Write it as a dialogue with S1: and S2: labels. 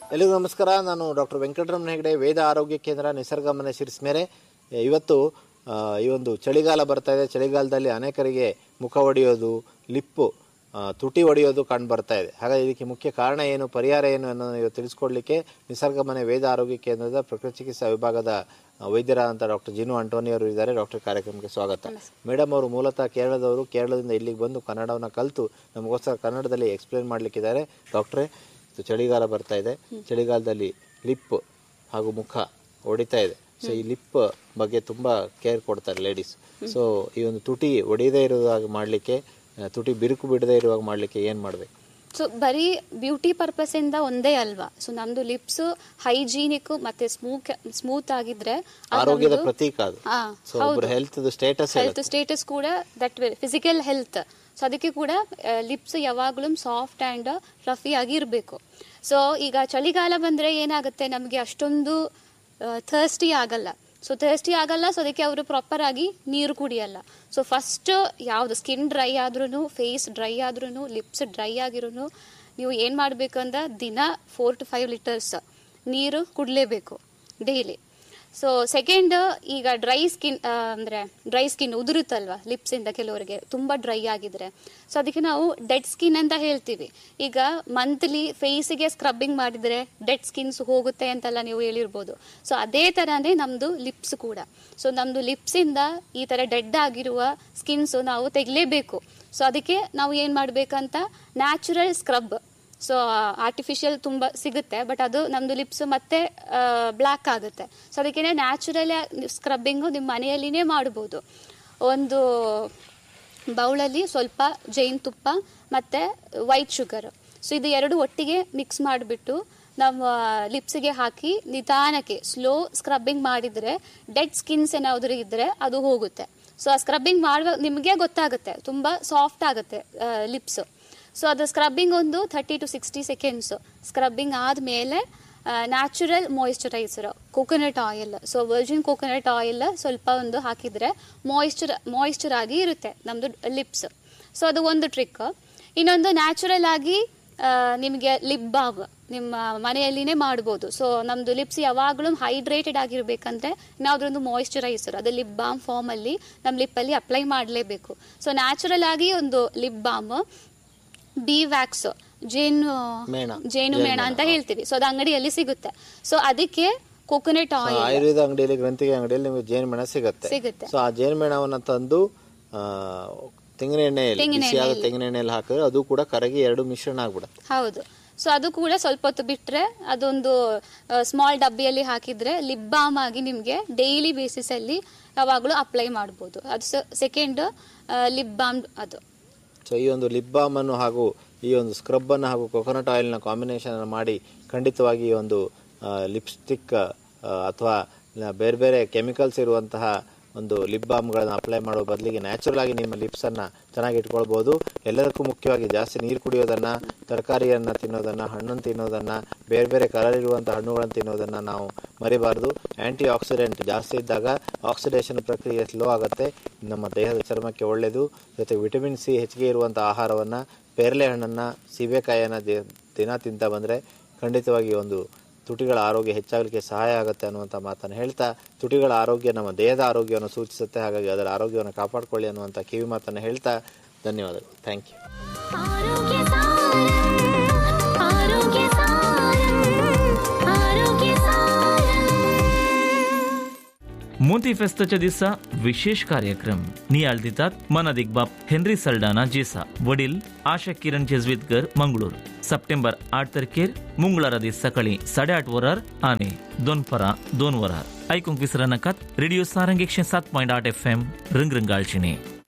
S1: ಎಲ್ಲಿಗೂ ನಮಸ್ಕಾರ ನಾನು ಡಾಕ್ಟರ್ ವೆಂಕಟರಮಣ ಹೆಗಡೆ ವೇದ ಆರೋಗ್ಯ ಕೇಂದ್ರ ನಿಸರ್ಗಮನೆ ಶಿರಿಸ್ಮೇರೆ ಇವತ್ತು ಆ, ಈ ಒಂದು ಚಳಿಗಾಲ ಬರ್ತಾ ಇದೆ ಚಳಿಗಾಲದಲ್ಲಿ ಅನೇಕರಿಗೆ ಮುಖ ಒಡೆಯೋದು ಲಿಪ್ಪು ಆ, ತುಟಿ ಒಡೆಯೋದು ಕಂಡು ಬರ್ತಾ ಇದೆ ಹಾಗಾಗಿ ಇದಕ್ಕೆ ಮುಖ್ಯ ಕಾರಣ ಏನು ಪರಿಹಾರ ಏನು ಅನ್ನೋದನ್ನು ಇವತ್ತು ತಿಳಿಸ್ಕೊಡ್ಲಿಕ್ಕೆ ನಿಸರ್ಗಮನೆ ವೇದ ಆರೋಗ್ಯ ಕೇಂದ್ರದ ಪ್ರಕೃತಿ ಚಿಕಿತ್ಸಾ ವಿಭಾಗದ ಆ, ವೈದ್ಯರಾದಂಥ ಡಾಕ್ಟರ್ ಜಿನು ಆಂಟೋನಿ ಅವರು ಇದ್ದಾರೆ ಡಾಕ್ಟರ್ ಕಾರ್ಯಕ್ರಮಕ್ಕೆ ಸ್ವಾಗತ ಮೇಡಮ್ ಅವರು ಮೂಲತಃ ಕೇರಳದವರು ಕೇರಳದಿಂದ ಇಲ್ಲಿಗೆ ಬಂದು ಕನ್ನಡವನ್ನು ಕಲಿತು ನಮಗೋಸ್ಕರ ಕನ್ನಡದಲ್ಲಿ ಎಕ್ಸ್ಪ್ಲೇನ್ ಮಾಡಲಿಕ್ಕಿದ್ದಾರೆ ಡಾಕ್ಟ್ರೇ ಇದು ಚಳಿಗಾಲ ಬರ್ತಾ ಇದೆ ಚಳಿಗಾಲದಲ್ಲಿ ಲಿಪ್ ಹಾಗೂ ಮುಖ ಹೊಡಿತಾ ಇದೆ ಸೊ ಈ ಲಿಪ್ ಬಗ್ಗೆ ತುಂಬಾ ಕೇರ್ ಕೊಡ್ತಾರೆ ಲೇಡೀಸ್ ಸೊ ಈ ಒಂದು ತುಟಿ ಒಡೆಯದೇ ಇರುವಾಗ ಮಾಡಲಿಕ್ಕೆ ತುಟಿ ಬಿರುಕು ಬಿಡದೇ ಇರುವಾಗ ಮಾಡಲಿಕ್ಕೆ ಏನು ಮಾಡಬೇಕು
S2: ಸೊ ಬರೀ ಬ್ಯೂಟಿ ಪರ್ಪಸ್ ಇಂದ ಒಂದೇ ಅಲ್ವಾ ಸೊ ನಮ್ದು ಲಿಪ್ಸ್ ಹೈಜೀನಿಕ್ ಮತ್ತೆ ಸ್ಮೂಕ್ ಸ್ಮೂತ್ ಆಗಿದ್ರೆ ಅದು
S1: ಆರೋಗ್ಯದ
S2: ನಮ್ದು-
S1: ಪ್ರತೀಕ ಅದು
S2: ಹಾ,
S1: ಸೊ ಒಬ್ಬರ ಹೆಲ್ತ್ ಸ್ಟೇಟಸ್
S2: ಹೆಲ್ತ್ ಸ್ಟೇಟಸ್ ಕೂಡ ದಟ್ ಫಿಸಿಕಲ್ ಹೆಲ್ತ್ ಸೊ ಅದಕ್ಕೆ ಕೂಡ ಲಿಪ್ಸ್ ಯಾವಾಗಲೂ ಸಾಫ್ಟ್ ಆ್ಯಂಡ್ ಫ್ಲಫಿ ಆಗಿ ಇರಬೇಕು ಸೊ ಈಗ ಚಳಿಗಾಲ ಬಂದರೆ ಏನಾಗುತ್ತೆ ನಮಗೆ ಅಷ್ಟೊಂದು ಥರ್ಸ್ಟಿ ಆಗಲ್ಲ ಸೊ ಥರ್ಸ್ಟಿ ಆಗಲ್ಲ ಸೊ ಅದಕ್ಕೆ ಅವರು ಪ್ರಾಪರ್ ಆಗಿ ನೀರು ಕುಡಿಯಲ್ಲ ಸೊ ಫಸ್ಟ್ ಯಾವುದು ಸ್ಕಿನ್ ಡ್ರೈ ಆದ್ರೂ ಫೇಸ್ ಡ್ರೈ ಆದ್ರೂ ಲಿಪ್ಸ್ ಡ್ರೈ ಆಗಿರೂ ನೀವು ಏನು ಮಾಡಬೇಕಂದ್ರೆ ದಿನ ಫೋರ್ ಟು ಫೈವ್ ಲೀಟರ್ಸ್ ನೀರು ಕುಡಲೇಬೇಕು ಡೈಲಿ ಸೊ ಸೆಕೆಂಡ್ ಈಗ ಡ್ರೈ ಸ್ಕಿನ್ ಅಂದ್ರೆ ಡ್ರೈ ಸ್ಕಿನ್ ಉದುರುತ್ತಲ್ವಾ ಲಿಪ್ಸ್ ಇಂದ ಕೆಲವರಿಗೆ ತುಂಬಾ ಡ್ರೈ ಆಗಿದ್ರೆ ಸೊ ಅದಕ್ಕೆ ನಾವು ಡೆಡ್ ಸ್ಕಿನ್ ಅಂತ ಹೇಳ್ತೀವಿ ಈಗ ಮಂತ್ಲಿ ಫೇಸಿಗೆ ಸ್ಕ್ರಬ್ಬಿಂಗ್ ಮಾಡಿದ್ರೆ ಡೆಡ್ ಸ್ಕಿನ್ಸ್ ಹೋಗುತ್ತೆ ಅಂತೆಲ್ಲ ನೀವು ಹೇಳಿರ್ಬೋದು ಸೊ ಅದೇ ತರನೇ ನಮ್ದು ಲಿಪ್ಸ್ ಕೂಡ ಸೊ ನಮ್ದು ಲಿಪ್ಸ್ ಇಂದ ಈ ತರ ಡೆಡ್ ಆಗಿರುವ ಸ್ಕಿನ್ಸ್ ನಾವು ತೆಗಿಲೇಬೇಕು ಸೊ ಅದಕ್ಕೆ ನಾವು ಏನ್ ಮಾಡ್ಬೇಕಂತ ನ್ಯಾಚುರಲ್ ಸ್ಕ್ರಬ್ ಸೊ ಆರ್ಟಿಫಿಷಿಯಲ್ ತುಂಬ ಸಿಗುತ್ತೆ ಬಟ್ ಅದು ನಮ್ದು ಲಿಪ್ಸ್ ಮತ್ತೆ ಬ್ಲ್ಯಾಕ್ ಆಗುತ್ತೆ ಸೊ ಅದಕ್ಕೆ ನ್ಯಾಚುರಲ್ ಸ್ಕ್ರಬ್ಬಿಂಗು ನಿಮ್ಮ ಮನೆಯಲ್ಲಿನೇ ಮಾಡ್ಬೋದು ಒಂದು ಬೌಲಲ್ಲಿ ಸ್ವಲ್ಪ ಜೈನ್ ತುಪ್ಪ ಮತ್ತು ವೈಟ್ ಶುಗರ್ ಸೊ ಇದು ಎರಡು ಒಟ್ಟಿಗೆ ಮಿಕ್ಸ್ ಮಾಡಿಬಿಟ್ಟು ನಮ್ಮ ಲಿಪ್ಸಿಗೆ ಹಾಕಿ ನಿಧಾನಕ್ಕೆ ಸ್ಲೋ ಸ್ಕ್ರಬ್ಬಿಂಗ್ ಮಾಡಿದರೆ ಡೆಡ್ ಸ್ಕಿನ್ಸ್ ಏನಾದರೂ ಇದ್ದರೆ ಅದು ಹೋಗುತ್ತೆ ಸೊ ಆ ಸ್ಕ್ರಬ್ಬಿಂಗ್ ಮಾಡುವ ನಿಮಗೆ ಗೊತ್ತಾಗುತ್ತೆ ತುಂಬ ಸಾಫ್ಟ್ ಆಗುತ್ತೆ ಲಿಪ್ಸು ಸೊ ಅದು ಸ್ಕ್ರಬ್ಬಿಂಗ್ ಒಂದು thirty to sixty seconds scrubbing ಆದಮೇಲೆ natural moisturiser coconut oil so virgin coconut oil ಸ್ವಲ್ಪ ಒಂದು ಹಾಕಿದರೆ ಮಾಯಿಶ್ಚರ್ ಮಾಯಿಶ್ಚರ್ ಆಗಿ ಇರುತ್ತೆ ನಮ್ಮದು ಲಿಪ್ಸ್ ಸೊ ಅದು ಒಂದು ಟ್ರಿಕ್ ಇನ್ನೊಂದು ನ್ಯಾಚುರಲ್ ಆಗಿ ಆ, ನಿಮಗೆ ಲಿಪ್ ಬಾಮ್ ನಿಮ್ಮ ಮನೆಯಲ್ಲಿನೇ ಮಾಡ್ಬೋದು ಸೊ ನಮ್ಮದು ಲಿಪ್ಸ್ ಯಾವಾಗಲೂ ಹೈಡ್ರೇಟೆಡ್ ಆಗಿರ್ಬೇಕಂದ್ರೆ ಯಾವುದೊಂದು ಮಾಯಿಶ್ಚರೈಸರ್ ಅದು ಲಿಪ್ ಬಾಮ್ ಫಾರ್ಮಲ್ಲಿ ನಮ್ಮ ಲಿಪ್ಪಲ್ಲಿ ಅಪ್ಲೈ ಮಾಡಲೇಬೇಕು ಸೊ ನ್ಯಾಚುರಲ್ ಆಗಿ ಒಂದು ಲಿಪ್ ಬಾಮ್ ಬಿ ವ್ಯಾಕ್ಸ್ ಜೇನು
S1: ಮೇಣ.
S2: ಜೇನು ಮೇಣ ಅಂತ ಹೇಳ್ತೀವಿ ಸೊ ಅದು ಅಂಗಡಿಯಲ್ಲಿ ಸಿಗುತ್ತೆ ಸೊ ಅದಕ್ಕೆ ಕೋಕೋನಟ್ ಆಯಿಲ್
S1: ಆಯುರ್ವೇದ ಅಂಗಡಿಯಲ್ಲಿ ಗ್ರಂಥಿಗೆ ಅಂಗಡಿಯಲ್ಲಿ ನಿಮಗೆ ಜೇನುಮೆಣ ಸಿಗುತ್ತೆ
S2: ಸಿಗುತ್ತೆ
S1: ಸೊ ಆ ಜೇನುಮೆಣವನ್ನ ತಂದು ಆ, ತೆಂಗಿನ ಎಣ್ಣೆಯಲ್ಲಿ
S2: ತೆಂಗಿನ
S1: ಬಿಸಿಯಾದ ತೆಂಗಿನ ಎಣ್ಣೆಯಲ್ಲಿ ಹಾಕಿದ್ರೆ ಅದು ಕೂಡ ಕರಗಿ ಎರಡು ಮಿಶ್ರಣ ಆಗ್ಬಿಡುತ್ತೆ
S2: ಹೌದು ಸೊ ಅದು ಕೂಡ ಸ್ವಲ್ಪ ಹೊತ್ತು ಬಿಟ್ರೆ ಅದೊಂದು ಸ್ಮಾಲ್ ಡಬ್ಬಿಯಲ್ಲಿ ಹಾಕಿದ್ರೆ ಲಿಪ್ ಬಾಮ್ ಆಗಿ ನಿಮಗೆ ಡೈಲಿ ಬೇಸಿಸ್ ಅಲ್ಲಿ ಯಾವಾಗಲೂ ಅಪ್ಲೈ ಮಾಡ್ಬೋದು ಅದು ಸೆಕೆಂಡ್ ಲಿಪ್ ಬಾಮ್ ಅದು
S1: ಸೊ ಈ ಒಂದು ಲಿಪ್ ಬಾಮ್ ಅನ್ನು ಹಾಗೂ ಈ ಒಂದು ಸ್ಕ್ರಬ್ ಅನ್ನು ಹಾಗೂ ಕೊಕೊನಟ್ ಆಯಿಲ್ನ ಕಾಂಬಿನೇಷನ್ ಅನ್ನು ಮಾಡಿ ಖಂಡಿತವಾಗಿ ಈ ಒಂದು ಲಿಪ್ಸ್ಟಿಕ್ ಅಥವಾ ಬೇರೆ ಬೇರೆ ಕೆಮಿಕಲ್ಸ್ ಇರುವಂತಹ ಒಂದು ಲಿಪ್ ಬಾಮ್ಗಳನ್ನು ಅಪ್ಲೈ ಮಾಡೋ ಬದಲಿಗೆ ನ್ಯಾಚುರಲ್ ಆಗಿ ನಿಮ್ಮ ಲಿಪ್ಸ್ ಅನ್ನ ಚೆನ್ನಾಗಿ ಇಟ್ಕೊಳ್ಬಹುದು ಎಲ್ಲದಕ್ಕೂ ಮುಖ್ಯವಾಗಿ ಜಾಸ್ತಿ ನೀರು ಕುಡಿಯೋದನ್ನ ತರಕಾರಿಯನ್ನ ತಿನ್ನೋದನ್ನ ಹಣ್ಣನ್ನು ತಿನ್ನೋದನ್ನ ಬೇರೆ ಬೇರೆ ಕಲರ್ ಇರುವಂತಹ ಹಣ್ಣುಗಳನ್ನು ತಿನ್ನೋದನ್ನ ನಾವು ಮರಿಬಾರದು ಆಂಟಿ ಆಕ್ಸಿಡೆಂಟ್ ಜಾಸ್ತಿ ಇದ್ದಾಗ ಆಕ್ಸಿಡೇಷನ್ ಪ್ರಕ್ರಿಯೆ ಸ್ಲೋ ಆಗುತ್ತೆ ನಮ್ಮ ದೇಹದ ಚರ್ಮಕ್ಕೆ ಒಳ್ಳೆಯದು ಜೊತೆಗೆ ವಿಟಮಿನ್ ಸಿ ಹೆಚ್ಚಿಗೆ ಇರುವಂತಹ ಆಹಾರವನ್ನ ಪೇರಲೆ ಹಣ್ಣನ್ನ ಸೀಬೆಕಾಯಿಯನ್ನ ದಿ- ದಿನ ತಿಂತ ಬಂದ್ರೆ ಖಂಡಿತವಾಗಿ ಒಂದು ತುಟಿಗಳ ಆರೋಗ್ಯ ಹೆಚ್ಚಾಗಲಿಕ್ಕೆ ಸಹಾಯ ಆಗುತ್ತೆ ಅನ್ನುವಂಥ ಮಾತನ್ನು ಹೇಳ್ತಾ ತುಟಿಗಳ ಆರೋಗ್ಯ ನಮ್ಮ ದೇಹದ ಆರೋಗ್ಯವನ್ನು ಸೂಚಿಸುತ್ತೆ ಹಾಗಾಗಿ ಅದರ ಆರೋಗ್ಯವನ್ನು ಕಾಪಾಡಿಕೊಳ್ಳಿ ಅನ್ನುವಂಥ ಕಿವಿ ಮಾತನ್ನು ಹೇಳ್ತಾ ಧನ್ಯವಾದಗಳು ಥ್ಯಾಂಕ್ ಯು
S3: ಆರೋಗ್ಯ ಸಾರಂ ಆರೋಗ್ಯ ಸಾರಂ ಆರೋಗ್ಯ सारं
S4: मोती फेस्ताच्या दिसा विशेष कार्यक्रम नियाळ दितात मनादिक बाप हेनरी सल्डाना जेसा वडील आशा किरण जेजवीतकर मंगळूर सप्टेंबर आठ तारखेर मंगळारा दीस सकाळी साडेआठ वरार आणि दोन परा दोन वरार ऐकूंक विसरा नाकात रेडिओ सारंग एकशे सात पॉयंट आठ एफ एम रंगरंगाळचिणे